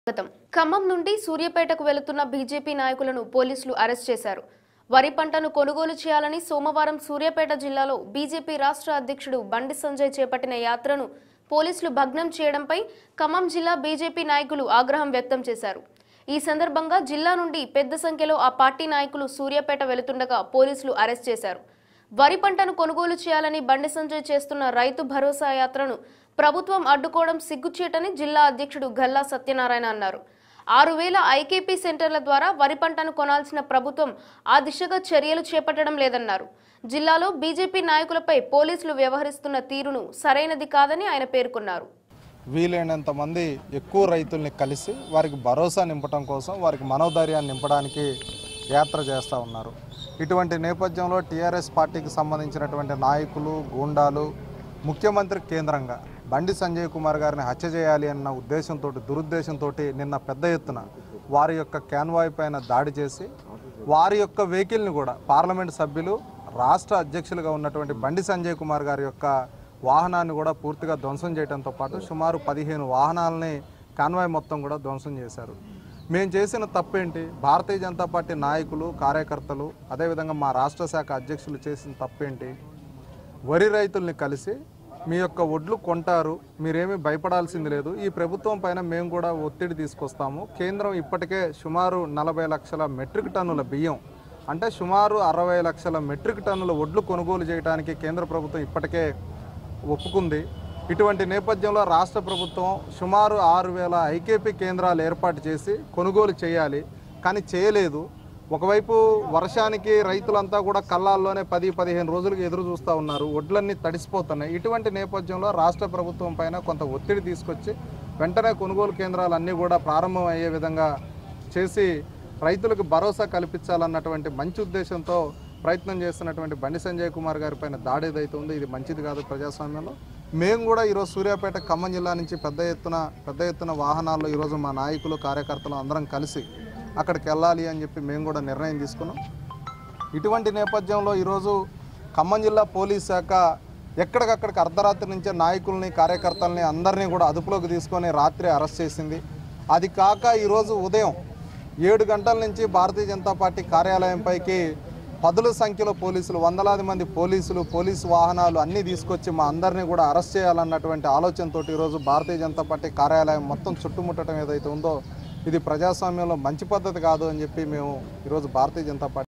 స్వాగతం ఖమ్మం నుండి సూర్యాపేటకు వెళుతున్న బీజేపీ నాయకులను పోలీసులు అరెస్ట్ చేశారు వరి పంటను కొనుగోలు చేయాలని సోమవారం సూర్యాపేట జిల్లాలో బీజేపీ రాష్ట్ర అధ్యక్షుడు బండి సంజయ్ చేపట్టిన యాత్రను పోలీసులు భగ్నం చేయడంపై ఖమ్మం జిల్లా బీజేపీ నాయకులు ఆగ్రహం వ్యక్తం చేశారు ఈ సందర్భంగా జిల్లా నుండి పెద్ద సంఖ్యలో ఆ పార్టీ నాయకులు సూర్యాపేట వెళుతుండగా పోలీసులు అరెస్ట్ చేశారు వరి పంటను కొనుగోలు చేయాలని బండి సంజయ్ చేస్తున్న రైతు భరోసా యాత్రను ప్రభుత్వం అడ్డుకోవడం సిగ్గుచేటని జిల్లా అధ్యక్షుడు గల్లా సత్యనారాయణ అన్నారు ఆరు వేల ఐకేపీ సెంటర్ల ద్వారా వరి పంటను కొనాల్సిన ప్రభుత్వం ఆ దిశగా చర్యలు చేపట్టడం లేదన్నారు జిల్లాలో బీజేపీ నాయకులపై పోలీసులు వ్యవహరిస్తున్న తీరును సరైనది కాదని ఆయన పేర్కొన్నారు వీలైనంత మంది ఎక్కువ రైతుల్ని కలిసి వారికి భరోసా నింపడం కోసం వారికి మనోధైర్యాన్ని నింపడానికి యాత్ర చేస్తూ ఉన్నారు ఇటువంటి నేపథ్యంలో టీఆర్ఎస్ పార్టీకి సంబంధించినటువంటి నాయకులు గూండాలు ముఖ్యమంత్రి కేంద్రంగా బండి సంజయ్ కుమార్ గారిని హత్య చేయాలి అన్న ఉద్దేశంతో దురుద్దేశంతో నిన్న పెద్ద ఎత్తున వారి యొక్క క్యాన్వాయ్ పైన దాడి చేసి వారి యొక్క వెహికల్ని కూడా పార్లమెంట్ సభ్యులు రాష్ట్ర అధ్యక్షులుగా ఉన్నటువంటి బండి సంజయ్ కుమార్ గారి యొక్క వాహనాన్ని కూడా పూర్తిగా ధ్వంసం చేయడంతో పాటు సుమారు పదిహేను వాహనాలని కాన్వాయ్ మొత్తం కూడా ధ్వంసం చేశారు మేము చేసిన తప్పేంటి భారతీయ జనతా పార్టీ నాయకులు కార్యకర్తలు అదేవిధంగా మా రాష్ట్ర శాఖ అధ్యక్షులు చేసిన తప్పేంటి వరి రైతుల్ని కలిసి మీ యొక్క ఒడ్లు కొంటారు మీరేమీ భయపడాల్సింది లేదు ఈ ప్రభుత్వం పైన మేము కూడా ఒత్తిడి తీసుకొస్తాము కేంద్రం ఇప్పటికే సుమారు నలభై లక్షల మెట్రిక్ టన్నుల బియ్యం అంటే సుమారు అరవై లక్షల మెట్రిక్ టన్నుల ఒడ్లు కొనుగోలు చేయడానికి కేంద్ర ప్రభుత్వం ఇప్పటికే ఒప్పుకుంది ఇటువంటి నేపథ్యంలో రాష్ట్ర ప్రభుత్వం సుమారు ఆరు వేల ఐకేపీ కేంద్రాలు ఏర్పాటు చేసి కొనుగోలు చేయాలి కానీ చేయలేదు ఒకవైపు వర్షానికి రైతులంతా కూడా కళ్ళాల్లోనే పది పదిహేను రోజులుగా ఎదురు చూస్తూ ఉన్నారు వడ్లన్నీ తడిసిపోతున్నాయి ఇటువంటి నేపథ్యంలో రాష్ట్ర ప్రభుత్వం పైన కొంత ఒత్తిడి తీసుకొచ్చి వెంటనే కొనుగోలు కేంద్రాలు అన్నీ కూడా ప్రారంభం అయ్యే విధంగా చేసి రైతులకు భరోసా కల్పించాలన్నటువంటి మంచి ఉద్దేశంతో ప్రయత్నం చేస్తున్నటువంటి బండి సంజయ్ కుమార్ గారి పైన దాడి ఏదైతే ఉందో ఇది మంచిది కాదు ప్రజాస్వామ్యంలో మేము కూడా ఈరోజు సూర్యాపేట ఖమ్మం జిల్లా నుంచి పెద్ద ఎత్తున పెద్ద ఎత్తున వాహనాల్లో ఈరోజు మా నాయకులు కార్యకర్తలు అందరం కలిసి అక్కడికి వెళ్ళాలి అని చెప్పి మేము కూడా నిర్ణయం తీసుకున్నాం ఇటువంటి నేపథ్యంలో ఈరోజు ఖమ్మం జిల్లా పోలీస్ శాఖ ఎక్కడికక్కడికి అర్ధరాత్రి నుంచే నాయకుల్ని కార్యకర్తల్ని అందరినీ కూడా అదుపులోకి తీసుకొని రాత్రి అరెస్ట్ చేసింది అది కాక ఈరోజు ఉదయం ఏడు గంటల నుంచి భారతీయ జనతా పార్టీ కార్యాలయంపైకి పదుల సంఖ్యలో పోలీసులు వందలాది మంది పోలీసులు పోలీసు వాహనాలు అన్నీ తీసుకొచ్చి మా అందరినీ కూడా అరెస్ట్ చేయాలన్నటువంటి ఆలోచనతో ఈరోజు భారతీయ జనతా పార్టీ కార్యాలయం మొత్తం చుట్టుముట్టడం ఏదైతే ఉందో ఇది ప్రజాస్వామ్యంలో మంచి పద్ధతి కాదు అని చెప్పి మేము ఈరోజు భారతీయ జనతా పార్టీ